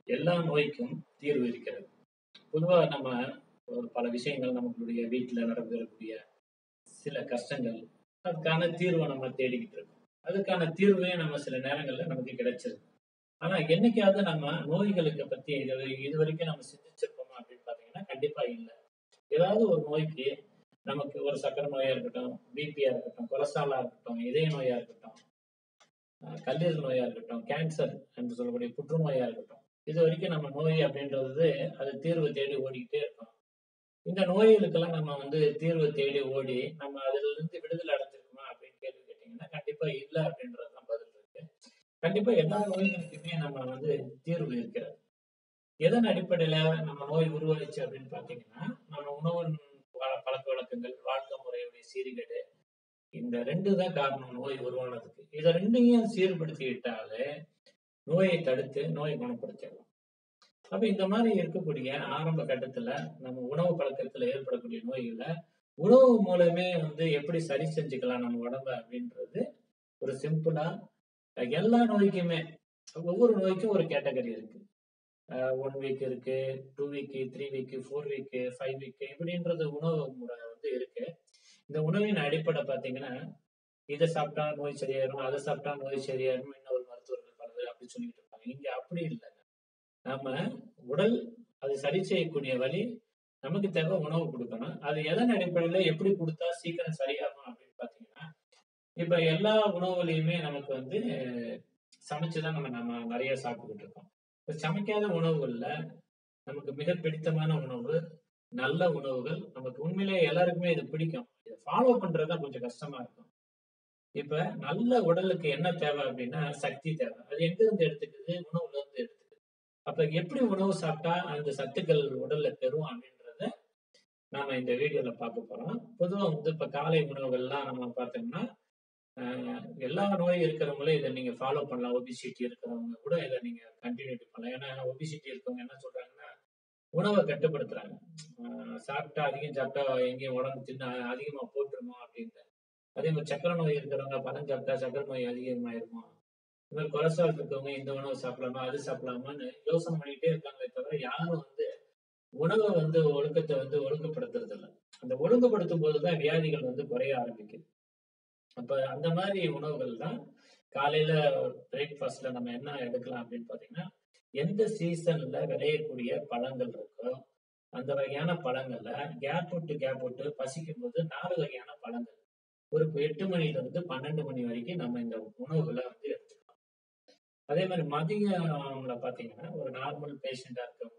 எல்லா நோய்க்கும் தீர்வு இருக்கிறது பொதுவா நம்ம ஒரு பல விஷயங்கள் நம்மளுடைய வீட்டுல நடக்கக்கூடிய சில கஷ்டங்கள் அதுக்கான தீர்வை நம்ம தேடிக்கிட்டு இருக்கோம் அதுக்கான தீர்வே நம்ம சில நேரங்கள்ல நமக்கு கிடைச்சிருக்கு ஆனா என்னைக்காவது நம்ம நோய்களுக்கு பத்தி இது இது வரைக்கும் நம்ம சிந்திச்சிருக்கோமா அப்படின்னு பாத்தீங்கன்னா கண்டிப்பா இல்லை ஏதாவது ஒரு நோய்க்கு நமக்கு ஒரு சக்கரை நோயா இருக்கட்டும் பிபியா இருக்கட்டும் கொலஸ்ட்ராலா இருக்கட்டும் இதய நோயா இருக்கட்டும் அஹ் கல்லீரல் நோயா இருக்கட்டும் கேன்சர் என்று சொல்லக்கூடிய புற்றுநோயா இருக்கட்டும் இது வரைக்கும் நம்ம நோய் அப்படின்றது அது தீர்வு தேடி ஓடிக்கிட்டே இருக்கோம் இந்த நோய்களுக்கெல்லாம் நம்ம வந்து தீர்வு தேடி ஓடி நம்ம அதுல இருந்து விடுதலை அடைஞ்சிருக்குமா அப்படின்னு கேள்வி கேட்டீங்கன்னா கண்டிப்பா இல்லை அப்படின்றது தான் பதில் இருக்கு கண்டிப்பா எல்லா நோய்களுக்குமே நம்ம வந்து தீர்வு இருக்கிறது எதன் அடிப்படையில நம்ம நோய் உருவாச்சு அப்படின்னு பாத்தீங்கன்னா நம்ம உணவு பழ- பழக்க வழக்கங்கள் வாழ்க்கை முறையுடைய சீர்கேடு இந்த ரெண்டு தான் காரணம் நோய் உருவானதுக்கு இதை ரெண்டையும் சீர்படுத்திக்கிட்டாலே நோயை தடுத்து நோயை குணப்படுத்திடலாம் அப்ப இந்த மாதிரி இருக்கக்கூடிய ஆரம்ப கட்டத்துல நம்ம உணவு பழக்கத்துல ஏற்படக்கூடிய நோய்களை உணவு மூலமே வந்து எப்படி சரி செஞ்சுக்கலாம் நம்ம உடம்ப அப்படின்றது ஒரு சிம்பிளா எல்லா நோய்க்குமே ஒவ்வொரு நோய்க்கும் ஒரு கேட்டகரி இருக்கு ஒன் வீக் இருக்கு two week three week four week five week இப்படின்றது உணவு முறை வந்து இருக்கு இந்த உணவின் அடிப்படை பாத்தீங்கன்னா இதை சாப்பிட்டா நோய் சரியாயிரும் அதை சாப்பிட்டா நோய் சரியாயிரும் இன்னொரு மருத்துவர்கள் பலது அப்படி சொல்லிட்டு இருப்பாங்க இங்க அப்படி இல்லைங்க நம்ம உடல் அது சரி செய்யக்கூடிய வழி நமக்கு தேவை உணவு கொடுக்கணும் அது எதன் அடிப்படையில எப்படி கொடுத்தா சீக்கிரம் சரியாகும் அப்படின்னு பாத்தீங்கன்னா இப்ப எல்லா உணவுகளையுமே நமக்கு வந்து சமைச்சுதான் நம்ம நம்ம நிறைய சாப்பிட்டுக்கிட்டு இருக்கோம் இப்ப சமைக்காத உணவுகள்ல நமக்கு மிக பிடித்தமான உணவு நல்ல உணவுகள் நமக்கு உண்மையிலேயே எல்லாருக்குமே இது பிடிக்கும் இதை ஃபாலோ பண்றதுதான் கொஞ்சம் கஷ்டமா இருக்கும் இப்ப நல்ல உடலுக்கு என்ன தேவை அப்படின்னா சக்தி தேவை அது எங்க இருந்து எடுத்துக்குது உணவுல இருந்து எடுத்துக்குது அப்ப எப்படி உணவு சாப்பிட்டா அந்த சத்துக்கள் உடல்ல பெறும் அப்படின்றத நாம இந்த வீடியோல பார்க்க போறோம் பொதுவா வந்து இப்ப காலை உணவுகள்லாம் நம்ம பார்த்தோம்னா ஆஹ் எல்லா நோய் இருக்கிறவங்களும் இதை நீங்க ஃபாலோ பண்ணலாம் ஒபிசிட்டி இருக்கிறவங்க கூட இதை நீங்க கண்டினியூட்டி பண்ணலாம் ஏன்னா ஒபிசிட்டி இருக்கவங்க என்ன சொல்றாங்கன்னா உணவை கட்டுப்படுத்துறாங்க ஆஹ் சாப்பிட்டா அதிகம் சாப்பிட்டா எங்கேயும் உடம்பு தின்ன அதிகமா போட்டுருமோ அப்படின்னு அதே மாதிரி சக்கரை நோய் இருக்கிறவங்க பழம் சாப்பிட்டா சக்கரை நோய் அதிகமாயிருமோ இந்த மாதிரி கொலஸ்ட்ரால் இருக்கவங்க இந்த உணவு சாப்பிடலாமா அது சாப்பிடலாமான்னு யோசனை பண்ணிட்டே இருக்காங்களே தவிர யாரும் வந்து உணவை வந்து ஒழுக்கத்தை வந்து ஒழுங்குபடுத்துறது இல்லை அந்த ஒழுங்குபடுத்தும் போதுதான் வியாதிகள் வந்து குறைய ஆரம்பிக்குது அப்ப அந்த மாதிரி உணவுகள் தான் காலையில பிரேக்ஃபாஸ்ட்ல நம்ம என்ன எடுக்கலாம் அப்படின்னு பாத்தீங்கன்னா எந்த சீசன்ல விளையக்கூடிய பழங்கள் இருக்கோ அந்த வகையான பழங்களை கேப் விட்டு கேப் விட்டு பசிக்கும் போது நாலு வகையான பழங்கள் ஒரு எட்டு மணில இருந்து பன்னெண்டு மணி வரைக்கும் நம்ம இந்த உணவுகளை வந்து எடுத்துக்கலாம் அதே மாதிரி மதியம்ல பாத்தீங்கன்னா ஒரு நார்மல் பேஷண்டா இருக்கவங்க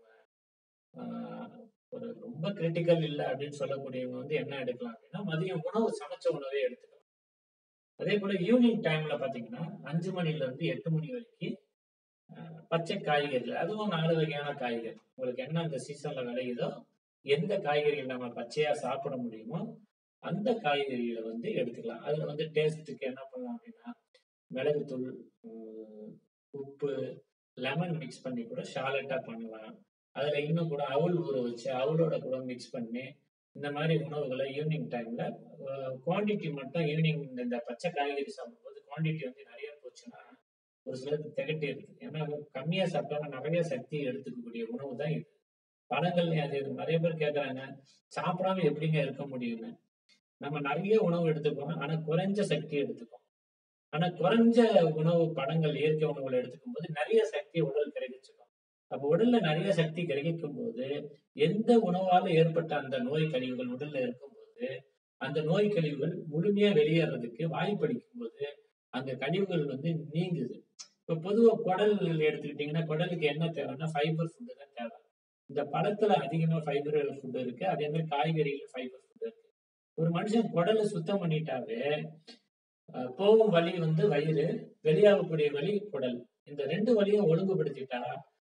ஆஹ், ஒரு ரொம்ப கிரிட்டிக்கல் இல்லை அப்படின்னு சொல்லக்கூடியவங்க வந்து என்ன எடுக்கலாம் அப்படின்னா மதியம் உணவு சமைச்ச உணவே எடுத்துக்கலாம் அதே போல ஈவினிங் டைம்ல பாத்தீங்கன்னா அஞ்சு மணில இருந்து எட்டு மணி வரைக்கும் ஆஹ், பச்சை காய்கறிகள் அதுவும் நாலு வகையான காய்கறி உங்களுக்கு என்ன அந்த சீசன்ல விளையுதோ எந்த காய்கறிகள் நம்ம பச்சையா சாப்பிட முடியுமோ அந்த காய்கறிகளை வந்து எடுத்துக்கலாம் அதுல வந்து டேஸ்ட்டுக்கு என்ன பண்ணலாம் அப்படின்னா மிளகுத்தூள் உம், உப்பு லெமன் மிக்ஸ் பண்ணி கூட ஷாலட்டா பண்ணலாம் அதுல இன்னும் கூட அவுள் ஊற வச்சு அவுளோட கூட மிக்ஸ் பண்ணி இந்த மாதிரி உணவுகளை ஈவினிங் டைம்ல குவாண்டிட்டி மட்டும் ஈவினிங் இந்த பச்சை காய்கறி சாப்பிடும்போது குவாண்டிட்டி வந்து நிறைய போச்சுன்னா ஒரு சிலருக்கு திகட்டி இருக்கு ஏன்னா கம்மியா சாப்பிட்டாலும் நிறைய சக்தி எடுத்துக்கக்கூடிய உணவு தான் இது பழங்கள்லயும் அது இது. நிறைய பேர் கேக்குறாங்க சாப்பிடாம எப்படிங்க இருக்க முடியும்னு நம்ம நிறைய உணவு எடுத்துக்கிறோம் ஆனா குறைஞ்ச சக்தி எடுத்துக்கோம் ஆனா குறைஞ்ச உணவு பழங்கள் இயற்கை உணவுகளை எடுத்துக்கும் போது நிறைய சக்தி உடல் கிடைச்சிக்கும் அப்ப உடல்ல நிறைய சக்தி கிடைக்கும் போது எந்த உணவால ஏற்பட்ட அந்த நோய் கழிவுகள் உடல்ல இருக்கும்போது அந்த நோய் கழிவுகள் முழுமையா வெளியேறதுக்கு வாய்ப்பளிக்கும் போது அந்த கழிவுகள் வந்து நீங்குது இப்ப பொதுவா குடல் எடுத்துக்கிட்டீங்கன்னா குடலுக்கு என்ன தேவைன்னா ஃபைபர் ஃபுட்டு தான் தேவை இந்த பழத்துல அதிகமா ஃபைபர் ஃபுட் இருக்கு அதே மாதிரி காய்கறியில ஃபைபர் ஃபுட் இருக்கு ஒரு மனுஷன் குடலை சுத்தம் பண்ணிட்டாவே அஹ், போகும் வழி வந்து வயிறு வெளியாகக்கூடிய வழி குடல் இந்த ரெண்டு வழியும் ஒழுங்குபடுத்திட்டா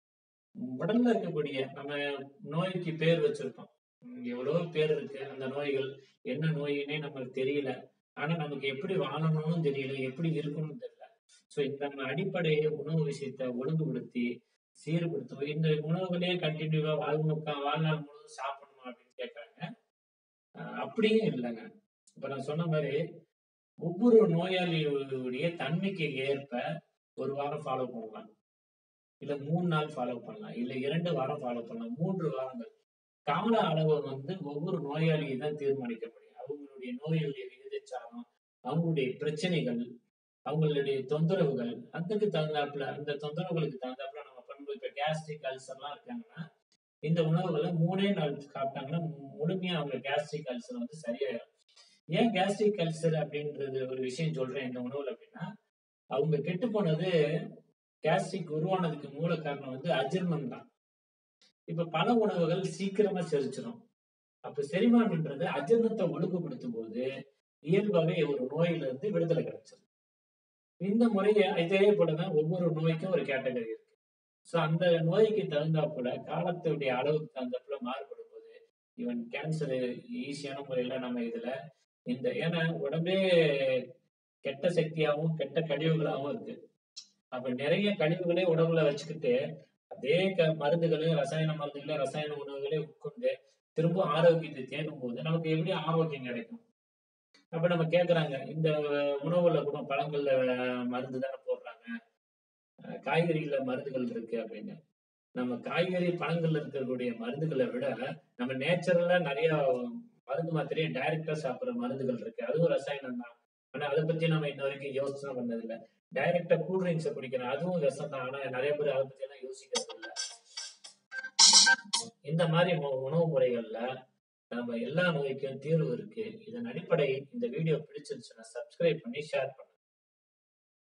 உடல்ல இருக்கக்கூடிய நம்ம நோய்க்கு பேர் வச்சிருக்கோம் உம் எவ்வளவோ பேர் இருக்கு அந்த நோய்கள் என்ன நோயினே நமக்கு தெரியல ஆனா நமக்கு எப்படி வாழணும்னு தெரியல எப்படி இருக்கணும்னு தெரியல சோ இந்த நம்ம அடிப்படையை உணவு விஷயத்த ஒழுங்குபடுத்தி சீர்படுத்தும் இந்த உணவுகளே கண்டினியூவா வாழ்முக்கா வாழ்நாள் முழுவதும் சாப்பிடணுமா அப்படின்னு கேட்கறாங்க அஹ் அப்படியும் இல்லைங்க இப்ப நான் சொன்ன மாதிரி ஒவ்வொரு நோயாளியுடைய தன்மைக்கு ஏற்ப ஒரு வாரம் ஃபாலோ பண்ணலாம் இல்ல இல்ல மூணு நாள் ஃபாலோ பண்ணலாம் இல்ல இரண்டு வாரம் ஃபாலோ பண்ணலாம் மூன்று வாரங்கள் கால அளவு வந்து ஒவ்வொரு நோயாளியை தான் தீர்மானிக்க முடியும் அவங்களுடைய நோயுடைய விகிதச்சாரம் அவங்களுடைய பிரச்சனைகள் அவங்களுடைய தொந்தரவுகள் அதுக்கு தகுந்தாப்புல அந்த தொந்தரவுகளுக்கு தகுந்தாப்புல நம்ம பண்ணும்போது இப்ப கேஸ்ட்ரிக் அல்சர்லாம் இருக்காங்கன்னா இந்த உணவுகளை மூணே நாள் சாப்பிட்டாங்கன்னா முழுமையா அவங்க கேஸ்ட்ரிக் அல்சர் வந்து சரியாயிடும் ஏன் கேஸ்ட்ரிக் அல்சர் அப்படின்றது ஒரு விஷயம் சொல்றேன் இந்த உணவுல அப்படின்னா அவங்க கெட்டு போனது கேஸ்ட்ரிக் உருவானதுக்கு மூல காரணம் வந்து அஜீர்ணம் தான் இப்ப பல உணவுகள் சீக்கிரமா செரிச்சிடும் அப்ப செரிமானம்ன்றது அஜீர்ணத்தை ஒழுங்குபடுத்தும் போது இயல்பாவே ஒரு நோயில இருந்து விடுதலை கிடைச்சிடும் இந்த முறையை இதே போலதான் ஒவ்வொரு நோய்க்கும் ஒரு கேட்டகரி இருக்கு சோ அந்த நோய்க்கு தகுந்தாப்புல காலத்துடைய அளவுக்கு தகுந்தாப்புல மாறுபடும் போது ஈவன் கேன்சர் ஈஸியான முறையில நம்ம இதுல இந்த ஏன்னா உடம்பே கெட்ட சக்தியாகவும் கெட்ட கழிவுகளாகவும் இருக்கு அப்ப நிறைய கழிவுகளே உடம்புல வச்சுக்கிட்டு அதே க மருந்துகளை ரசாயன மருந்துகளை ரசாயன உணவுகளை உட்கொண்டு திரும்ப ஆரோக்கியத்தை தேடும் போது நமக்கு எப்படி ஆரோக்கியம் கிடைக்கும் அப்ப நம்ம கேக்குறாங்க இந்த உணவுல கூட பழங்கள்ல மருந்து தானே போடுறாங்க அஹ் காய்கறிகள்ல மருந்துகள் இருக்கு அப்படின்னு நம்ம காய்கறி பழங்கள்ல இருக்கக்கூடிய மருந்துகளை விட நம்ம நேச்சுரலா நிறைய மருந்து மாத்திரையை டைரக்டா சாப்பிடுற மருந்துகள் இருக்கு அதுவும் ரசாயனம் தான் ஆனா அதை பத்தி நம்ம இன்ன வரைக்கும் யோசனை பண்ணது இல்ல டைரக்டா கூல் ட்ரிங்க்ஸ் குடிக்கிறோம் அதுவும் விஷம் தான் ஆனா நிறைய பேர் அதை பத்தி எல்லாம் யோசிக்கிறது இல்ல இந்த மாதிரி உ- உணவு முறைகள்ல நம்ம எல்லா நோய்க்கும் தீர்வு இருக்கு இதன் அடிப்படையில் இந்த வீடியோ பிடிச்சிருந்துச்சுன்னா சப்ஸ்கிரைப் பண்ணி ஷேர் பண்ணுங்க